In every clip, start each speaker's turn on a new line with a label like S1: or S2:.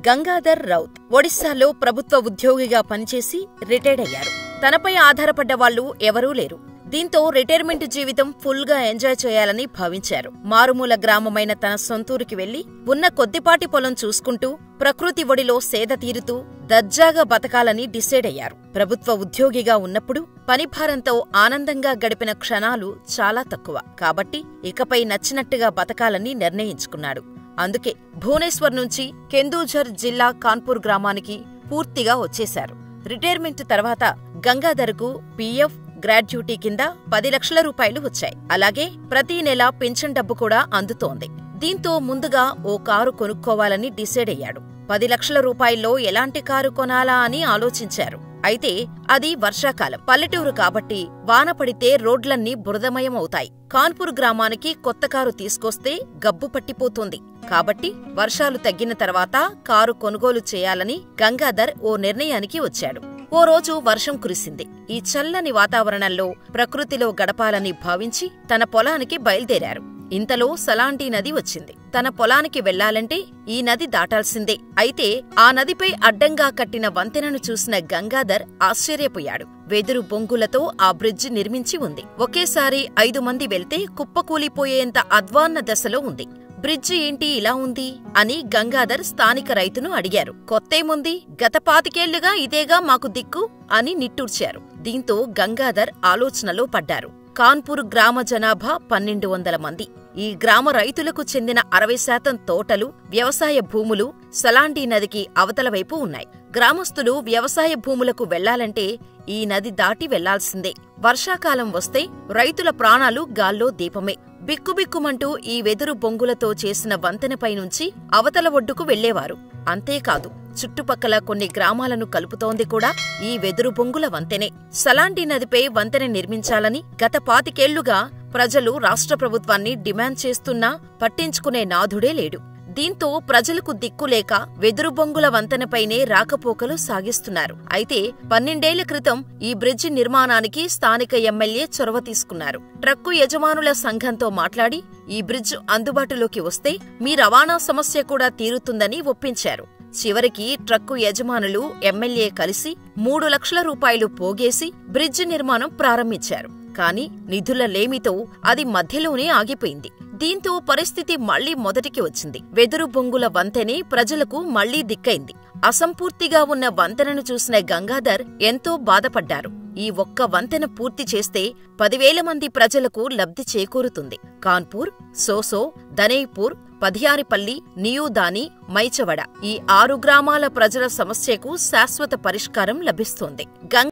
S1: గంగాధర్ రౌత్ ఒడిశాలో ప్రభుత్వ ఉద్యోగిగా పనిచేసి రిటైర్డ్ అయ్యారు తనపై ఆధారపడ్డ వాళ్ళు ఎవరూ లేరు దీంతో రిటైర్మెంట్ జీవితం ఫుల్ గా ఎంజాయ్ చేయాలని భావించారు మారుమూల గ్రామమైన తన సొంతూరికి వెళ్లి ఉన్న కొద్దిపాటి పొలం చూసుకుంటూ ప్రకృతి ఒడిలో సేద తీరుతూ దర్జాగా బతకాలని డిసైడ్ అయ్యారు ప్రభుత్వ ఉద్యోగిగా ఉన్నప్పుడు పనిభారంతో ఆనందంగా గడిపిన క్షణాలు చాలా తక్కువ కాబట్టి ఇకపై నచ్చినట్టుగా బతకాలని నిర్ణయించుకున్నాడు అందుకే భువనేశ్వర్ నుంచి కెందూఝర్ జిల్లా కాన్పూర్ గ్రామానికి పూర్తిగా వచ్చేశారు రిటైర్మెంట్ తర్వాత గంగాధర్కు పీఎఫ్ గ్రాడ్యుటీ కింద పది లక్షల రూపాయలు వచ్చాయి అలాగే ప్రతి నెల పెన్షన్ డబ్బు కూడా అందుతోంది దీంతో ముందుగా ఓ కారు కొనుక్కోవాలని డిసైడ్ అయ్యాడు పది లక్షల రూపాయల్లో ఎలాంటి కారు కొనాలా అని ఆలోచించారు అయితే అది వర్షాకాలం పల్లెటూరు కాబట్టి వాన పడితే రోడ్లన్నీ బురదమయం అవుతాయి కాన్పూర్ గ్రామానికి కొత్త కారు తీసుకొస్తే గబ్బు పట్టిపోతుంది కాబట్టి వర్షాలు తగ్గిన తర్వాత కారు కొనుగోలు చేయాలని గంగాధర్ ఓ నిర్ణయానికి వచ్చాడు ఓ రోజు వర్షం కురిసింది ఈ చల్లని వాతావరణంలో ప్రకృతిలో గడపాలని భావించి తన పొలానికి బయలుదేరారు ఇంతలో సలాంటి నది వచ్చింది తన పొలానికి వెళ్లాలంటే ఈ నది దాటాల్సిందే అయితే ఆ నదిపై అడ్డంగా కట్టిన వంతెనను చూసిన గంగాధర్ ఆశ్చర్యపోయాడు వెదురు బొంగులతో ఆ బ్రిడ్జి నిర్మించి ఉంది ఒకేసారి ఐదు మంది వెళ్తే కుప్పకూలిపోయేంత అధ్వాన్న దశలో ఉంది బ్రిడ్జి ఏంటి ఇలా ఉంది అని గంగాధర్ స్థానిక రైతును అడిగారు కొత్తేముంది గత పాతికేళ్లుగా ఇదేగా మాకు దిక్కు అని నిట్టూర్చారు దీంతో గంగాధర్ ఆలోచనలో పడ్డారు కాన్పూర్ గ్రామ జనాభా పన్నెండు వందల మంది ఈ గ్రామ రైతులకు చెందిన అరవై శాతం తోటలు వ్యవసాయ భూములు సలాండి నదికి అవతల వైపు ఉన్నాయి గ్రామస్తులు వ్యవసాయ భూములకు వెళ్లాలంటే ఈ నది దాటి వెళ్లాల్సిందే వర్షాకాలం వస్తే రైతుల ప్రాణాలు గాల్లో దీపమే బిక్కుబిక్కుమంటూ ఈ వెదురు బొంగులతో చేసిన వంతెనపై నుంచి అవతల ఒడ్డుకు వెళ్లేవారు అంతేకాదు చుట్టుపక్కల కొన్ని గ్రామాలను కలుపుతోంది కూడా ఈ వెదురు బొంగుల వంతెనే సలాంటి నదిపై వంతెన నిర్మించాలని గత పాతికేళ్లుగా ప్రజలు రాష్ట్ర ప్రభుత్వాన్ని డిమాండ్ చేస్తున్నా పట్టించుకునే నాథుడే లేడు దీంతో ప్రజలకు దిక్కులేక వెదురు బొంగుల వంతెనపైనే రాకపోకలు సాగిస్తున్నారు అయితే పన్నెండేళ్ల క్రితం ఈ బ్రిడ్జి నిర్మాణానికి స్థానిక ఎమ్మెల్యే చొరవ తీసుకున్నారు ట్రక్కు యజమానుల సంఘంతో మాట్లాడి ఈ బ్రిడ్జ్ అందుబాటులోకి వస్తే మీ రవాణా సమస్య కూడా తీరుతుందని ఒప్పించారు చివరికి ట్రక్కు యజమానులు ఎమ్మెల్యే కలిసి మూడు లక్షల రూపాయలు పోగేసి బ్రిడ్జి నిర్మాణం ప్రారంభించారు కాని నిధుల లేమితో అది మధ్యలోనే ఆగిపోయింది దీంతో పరిస్థితి మళ్లీ మొదటికి వచ్చింది వెదురు బొంగుల వంతెనే ప్రజలకు మళ్లీ దిక్కైంది అసంపూర్తిగా ఉన్న వంతెనను చూసిన గంగాధర్ ఎంతో బాధపడ్డారు ఈ ఒక్క వంతెన పూర్తి చేస్తే పదివేల మంది ప్రజలకు లబ్ధి చేకూరుతుంది కాన్పూర్ సోసో దనేపూర్ పధియారిపల్లి నియూదాని మైచవడ ఈ ఆరు గ్రామాల ప్రజల సమస్యకు శాశ్వత పరిష్కారం లభిస్తోంది గంగ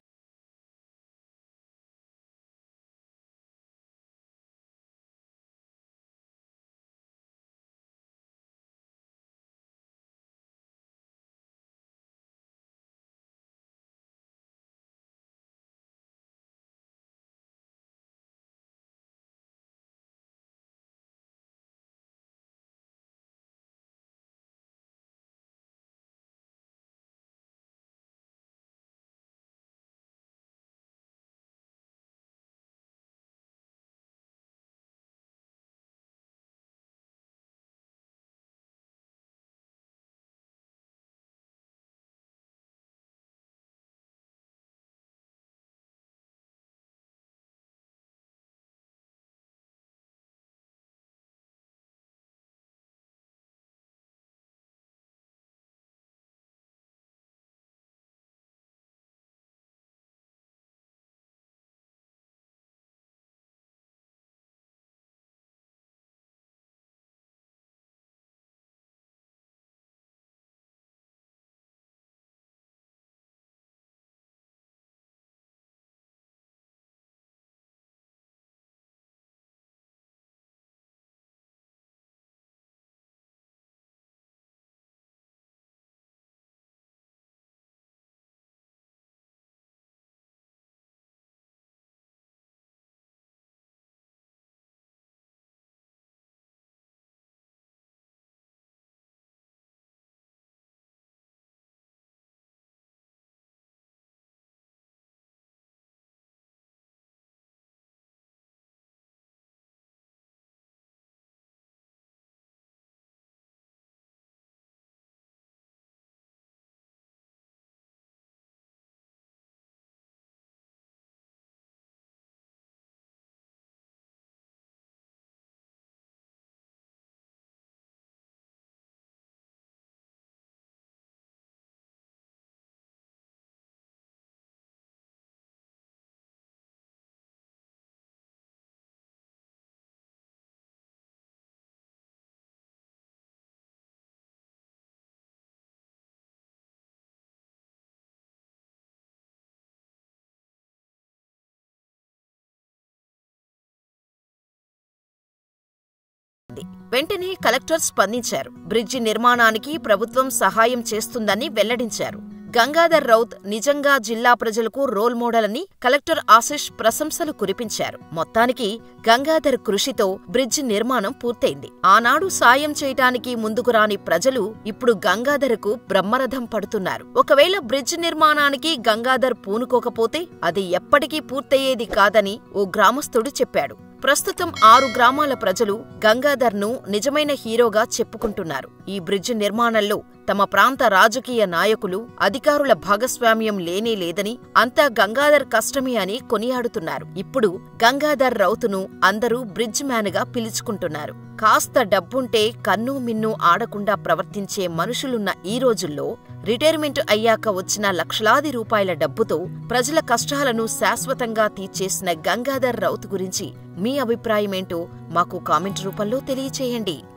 S1: వెంటనే కలెక్టర్ స్పందించారు బ్రిడ్జి నిర్మాణానికి ప్రభుత్వం సహాయం చేస్తుందని వెల్లడించారు గంగాధర్ రౌత్ నిజంగా జిల్లా ప్రజలకు రోల్ మోడల్ అని కలెక్టర్ ఆశిష్ ప్రశంసలు కురిపించారు మొత్తానికి గంగాధర్ కృషితో బ్రిడ్జ్ నిర్మాణం పూర్తయింది ఆనాడు సాయం చేయటానికి ముందుకు రాని ప్రజలు ఇప్పుడు గంగాధర్కు బ్రహ్మరథం పడుతున్నారు ఒకవేళ బ్రిడ్జ్ నిర్మాణానికి గంగాధర్ పూనుకోకపోతే అది ఎప్పటికీ పూర్తయ్యేది కాదని ఓ గ్రామస్తుడు చెప్పాడు ప్రస్తుతం ఆరు గ్రామాల ప్రజలు గంగాధర్ను నిజమైన హీరోగా చెప్పుకుంటున్నారు ఈ బ్రిడ్జ్ నిర్మాణంలో తమ ప్రాంత రాజకీయ నాయకులు అధికారుల భాగస్వామ్యం లేనే లేదని అంతా గంగాధర్ కష్టమే అని కొనియాడుతున్నారు ఇప్పుడు గంగాధర్ రౌతును అందరూ బ్రిడ్జ్ మ్యాన్గా పిలుచుకుంటున్నారు కాస్త డబ్బుంటే కన్ను మిన్ను ఆడకుండా ప్రవర్తించే మనుషులున్న ఈ రోజుల్లో రిటైర్మెంట్ అయ్యాక వచ్చిన లక్షలాది రూపాయల డబ్బుతో ప్రజల కష్టాలను శాశ్వతంగా తీర్చేసిన గంగాధర్ రౌత్ గురించి మీ అభిప్రాయమేంటో మాకు కామెంట్ రూపంలో తెలియచేయండి